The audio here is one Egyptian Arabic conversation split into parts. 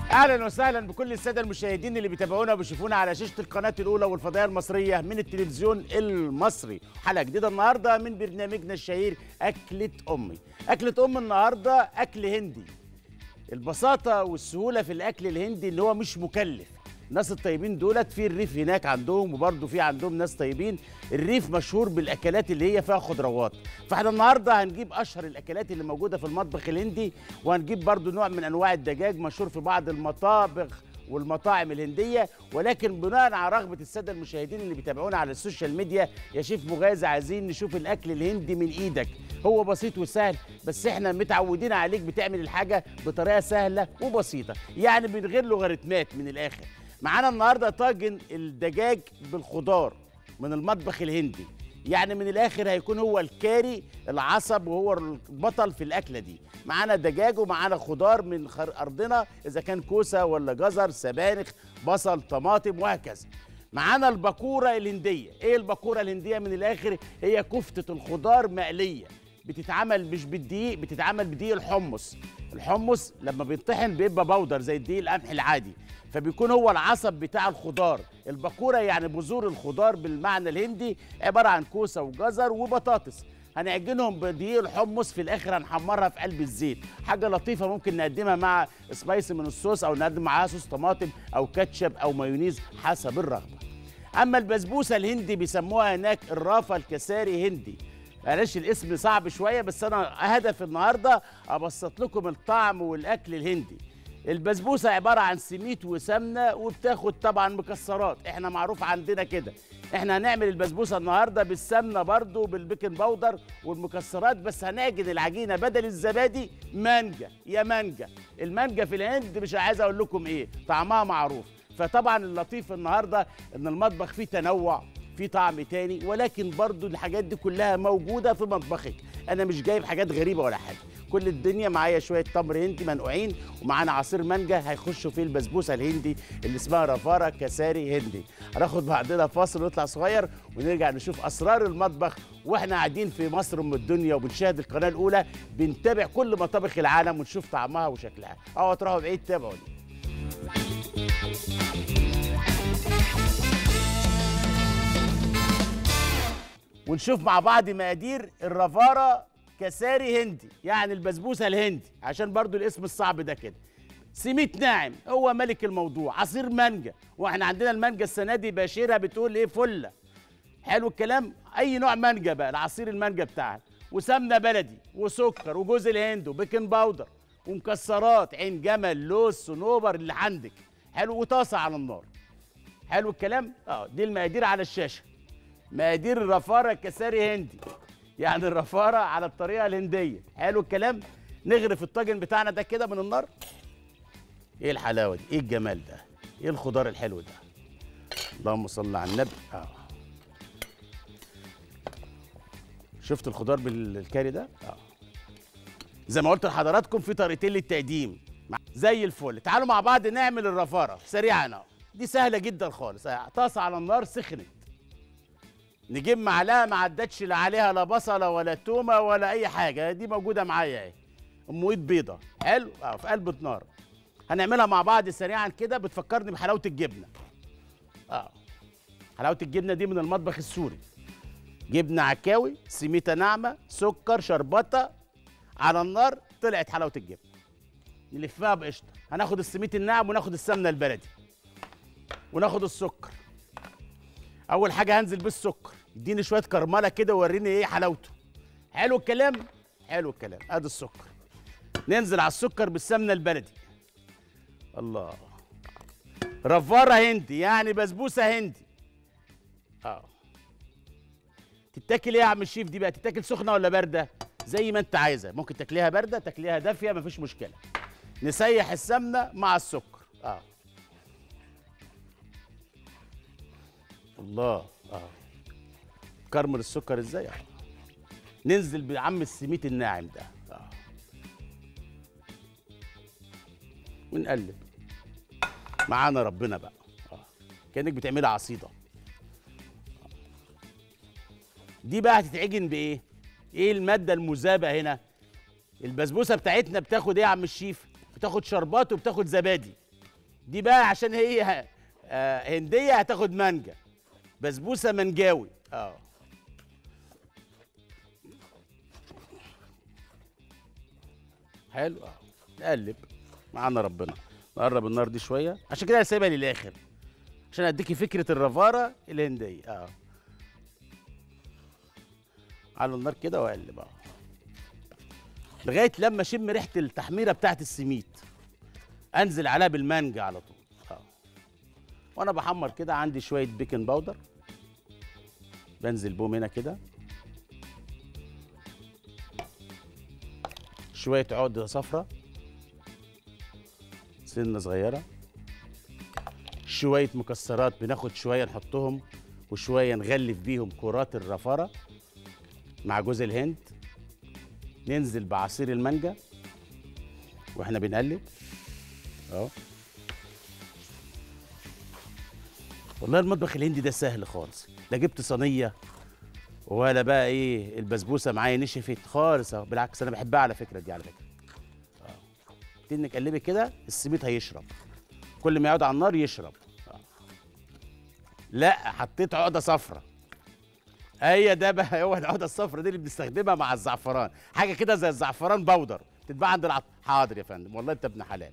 اهلا وسهلا بكل الساده المشاهدين اللي بيتابعونا وبيشوفونا على شاشه القناه الاولى والفضائيه المصريه من التلفزيون المصري حلقه جديده النهارده من برنامجنا الشهير اكله امي اكله ام النهارده اكل هندي البساطه والسهوله في الاكل الهندي اللي هو مش مكلف الناس الطيبين دولت في الريف هناك عندهم وبرضه في عندهم ناس طيبين الريف مشهور بالاكلات اللي هي فيها خضروات فاحنا النهارده هنجيب اشهر الاكلات اللي موجوده في المطبخ الهندي وهنجيب برضه نوع من انواع الدجاج مشهور في بعض المطابخ والمطاعم الهنديه ولكن بناء على رغبه الساده المشاهدين اللي بيتابعونا على السوشيال ميديا يا شيف مغازي عايزين نشوف الاكل الهندي من ايدك هو بسيط وسهل بس احنا متعودين عليك بتعمل الحاجه بطريقه سهله وبسيطه يعني من غير لوغاريتمات من الاخر معانا النهارده طاجن الدجاج بالخضار من المطبخ الهندي يعني من الاخر هيكون هو الكاري العصب وهو البطل في الاكله دي معانا دجاج ومعانا خضار من خر... ارضنا اذا كان كوسه ولا جزر سبانخ بصل طماطم وهكذا معانا الباكوره الهنديه ايه الباكوره الهنديه من الاخر هي كفته الخضار مقليه بتتعمل مش بالدقيق بتتعمل بدقيق الحمص الحمص لما بيطحن بيبقى بودر زي الدقيق القمح العادي فبيكون هو العصب بتاع الخضار الباكوره يعني بذور الخضار بالمعنى الهندي عباره عن كوسه وجزر وبطاطس هنعجنهم بدقيق الحمص في الاخر هنحمرها في قلب الزيت حاجه لطيفه ممكن نقدمها مع سبايسي من الصوص او نقدم معاها صوص طماطم او كاتشب او مايونيز حسب الرغبه اما البسبوسه الهندي بيسموها هناك الرافه الكساري هندي معلش الاسم صعب شويه بس انا هدف النهارده ابسط لكم الطعم والاكل الهندي البسبوسه عباره عن سميت وسمنه وبتاخد طبعا مكسرات احنا معروف عندنا كده احنا هنعمل البسبوسه النهارده بالسمنه برضو بالبيكنج باودر والمكسرات بس هنعجن العجينه بدل الزبادي مانجا يا مانجا المانجا في الهند مش عايز اقول لكم ايه طعمها معروف فطبعا اللطيف النهارده ان المطبخ فيه تنوع في طعم تاني ولكن برضو الحاجات دي كلها موجودة في مطبخك أنا مش جايب حاجات غريبة ولا حاجة كل الدنيا معايا شوية تمر هندي منقوعين ومعانا عصير مانجا هيخشوا فيه البسبوسة الهندي اللي اسمها رفارة كساري هندي هناخد بعضنا فاصل ونطلع صغير ونرجع نشوف أسرار المطبخ واحنا قاعدين في مصر ام الدنيا وبنشاهد القناة الأولى بنتابع كل مطابخ العالم ونشوف طعمها وشكلها أو تروحوا بعيد تابعوني ونشوف مع بعض مقادير الرفارة كساري هندي يعني البسبوسة الهندي عشان برضو الاسم الصعب ده كده سميت ناعم هو ملك الموضوع عصير مانجا واحنا عندنا المانجا السنة دي بشيرها بتقول ايه فلة حلو الكلام اي نوع مانجا بقى العصير المانجا بتاعها وسمنة بلدي وسكر وجوز الهند وبيكنج باودر ومكسرات عين جمل لوز صنوبر اللي عندك حلو وطاسة على النار حلو الكلام اه دي المقادير على الشاشة مقادير الرفارة كساري هندي يعني الرفارة على الطريقة الهندية حلو الكلام نغرف الطاجن بتاعنا ده كده من النار ايه الحلاوة دي ايه الجمال ده ايه الخضار الحلو ده اللهم صل على النبي اه شفت الخضار بالكاري ده اه زي ما قلت لحضراتكم في طريقتين للتقديم زي الفل تعالوا مع بعض نعمل الرفارة سريعا اهو دي سهلة جدا خالص طاسة على النار سخنت نجيب معلقه ما عدتش لا عليها لا بصله ولا تومه ولا اي حاجه دي موجوده معايا اهي ام ايد بيضه حلو اه في قلب النار هنعملها مع بعض سريعا كده بتفكرني بحلاوه الجبنه اه حلاوه الجبنه دي من المطبخ السوري جبنه عكاوي سميته ناعمه سكر شربطه على النار طلعت حلاوه الجبنه نلفها بقشطه هناخد السميت الناعم وناخد السمنه البلدي وناخد السكر اول حاجه هنزل بالسكر اديني شويه كرمله كده ووريني ايه حلاوته حلو الكلام حلو الكلام ادي السكر ننزل على السكر بالسمنه البلدي الله رفاره هندي يعني بسبوسه هندي اه تتاكل ايه يا عم الشيف دي بقى تتاكل سخنه ولا بارده زي ما انت عايزه ممكن تاكليها بارده تاكليها دافيه مفيش مشكله نسيح السمنه مع السكر اه الله اه كرمل السكر ازاي اه ننزل بعم السميت الناعم ده اه ونقلب معانا ربنا بقى اه كانك بتعملي عصيده دي بقى هتتعجن بايه ايه الماده المذابه هنا البسبوسه بتاعتنا بتاخد ايه يا عم الشيف بتاخد شربات وبتاخد زبادي دي بقى عشان هي آه هنديه هتاخد مانجا بسبوسه منجاوي اه حلو اه نقلب معانا ربنا نقرب النار دي شويه عشان كده انا سايبها للاخر عشان اديكي فكره الرفاره الهنديه اه على النار كده واقلب اه لغايه لما اشم ريحه التحميره بتاعت السميد انزل عليها بالمانجا على طول اه وانا بحمر كده عندي شويه بيكنج باودر بنزل بوم هنا كده شويه عقده صفرة سنه صغيره شويه مكسرات بناخد شويه نحطهم وشويه نغلف بيهم كرات الرفاره مع جوز الهند ننزل بعصير المانجا واحنا بنقلب اهو والله المطبخ الهندي ده سهل خالص لا جبت صينيه ولا بقى ايه البسبوسه معايا نشفت خالص اهو بالعكس انا بحبها على فكره دي على فكره اه تنك قلبي كده السميد هيشرب كل ما يقعد على النار يشرب آه. لا حطيت عقده صفرة هي ده بقى هو العقده الصفرة دي اللي بنستخدمها مع الزعفران حاجه كده زي الزعفران بودر تتباع عند العط حاضر يا فندم والله انت ابن حلال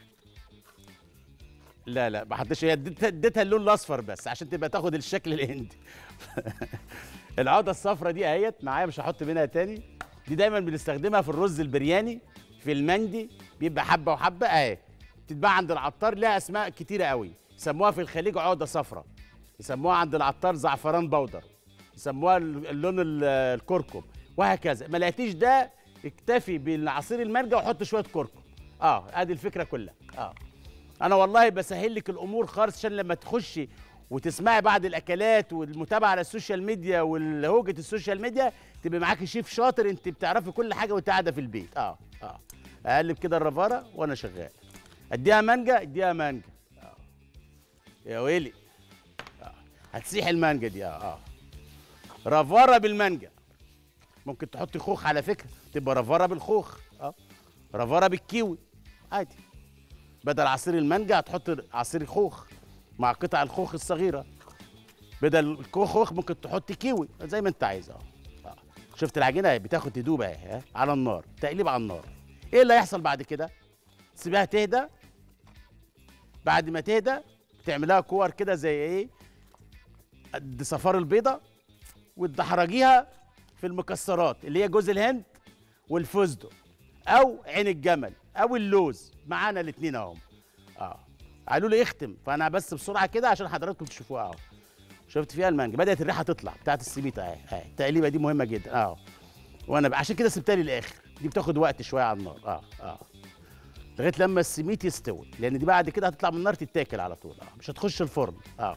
لا لا ما حطيتش هي اديتها اديتها اللون الاصفر بس عشان تبقى تاخد الشكل الهندي العقده الصفرا دي اهيت معايا مش هحط منها تاني دي دايما بنستخدمها في الرز البرياني في المندي بيبقى حبه وحبه اهي تتباع عند العطار لها اسماء كتيره قوي يسموها في الخليج عقده صفرا يسموها عند العطار زعفران بودر يسموها اللون ال- الكركم وهكذا ما لقيتيش ده اكتفي بالعصير المانجا وحط شويه كركم اه ادي الفكره كلها اه انا والله بسهل لك الامور خالص عشان لما تخشي وتسمعي بعد الاكلات والمتابعه على السوشيال ميديا والهوجه السوشيال ميديا تبقى معاكي شيف شاطر انت بتعرفي كل حاجه وانت قاعده في البيت اه اه اقلب كده الرفاره وانا شغال اديها مانجا اديها مانجا آه. يا ويلي آه. هتسيح المانجا دي اه اه رفاره بالمانجا ممكن تحطي خوخ على فكره تبقى رفاره بالخوخ اه رفاره بالكيوي عادي بدل عصير المانجا هتحط عصير خوخ مع قطع الخوخ الصغيره بدل الخوخ ممكن تحط كيوي زي ما انت عايز اه آه. شفت العجينه بتاخد تدوب اهي ها؟ على النار تقليب على النار ايه اللي هيحصل بعد كده تسيبها تهدى بعد ما تهدى تعملها كور كده زي ايه قد صفار البيضه وتدحرجيها في المكسرات اللي هي جوز الهند والفستق او عين الجمل او اللوز معانا الاثنين اهم اه قالوا لي اختم فانا بس بسرعه كده عشان حضراتكم تشوفوها اهو شفت فيها المانجا بدات الريحه تطلع بتاعت السميته اهي اهي التقليبه دي مهمه جدا اه وانا ب- عشان كده سبتها للاخر دي بتاخد وقت شويه على النار اه اه لغايه لما السميت يستوي لان دي بعد كده هتطلع من النار تتاكل على طول اه مش هتخش الفرن اه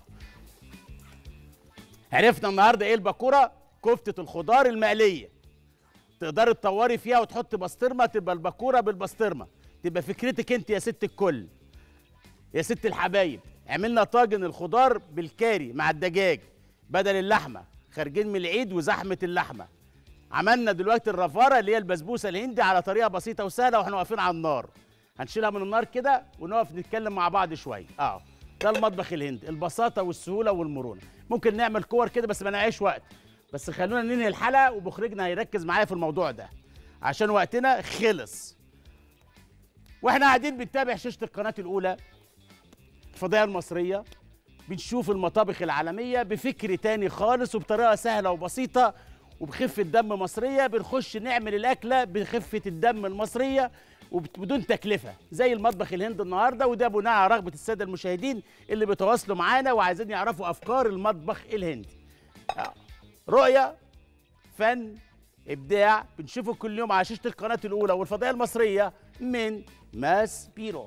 عرفنا النهارده ايه الباكوره كفته الخضار المقليه تقدري تطوري فيها وتحطي بسطرمه تبقى الباكوره بالبسطرمه تبقى فكرتك انت يا ست الكل يا ست الحبايب عملنا طاجن الخضار بالكاري مع الدجاج بدل اللحمه خارجين من العيد وزحمه اللحمه عملنا دلوقتي الرفاره اللي هي البسبوسه الهندي على طريقه بسيطه وسهله واحنا واقفين على النار هنشيلها من النار كده ونقف نتكلم مع بعض شويه اه ده المطبخ الهندي البساطه والسهوله والمرونه ممكن نعمل كور كده بس ما نعيش وقت بس خلونا ننهي الحلقه ومخرجنا هيركز معايا في الموضوع ده عشان وقتنا خلص واحنا قاعدين بنتابع شاشه القناه الاولى الفضائيه المصريه بنشوف المطابخ العالميه بفكر تاني خالص وبطريقه سهله وبسيطه وبخفه دم مصريه بنخش نعمل الاكله بخفه الدم المصريه وبدون تكلفه زي المطبخ الهندي النهارده وده بناء على رغبه الساده المشاهدين اللي بيتواصلوا معانا وعايزين يعرفوا افكار المطبخ الهندي آه. رؤيه فن ابداع بنشوفه كل يوم على شاشه القناه الاولى والفضائيه المصريه من ماس بيرو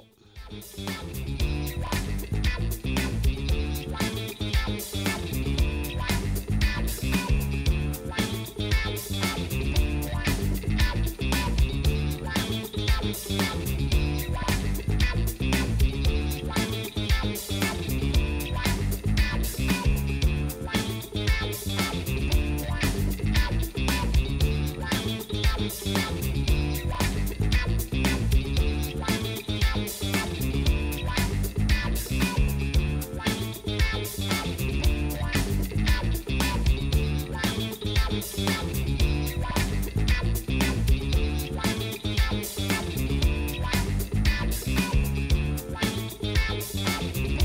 الشيف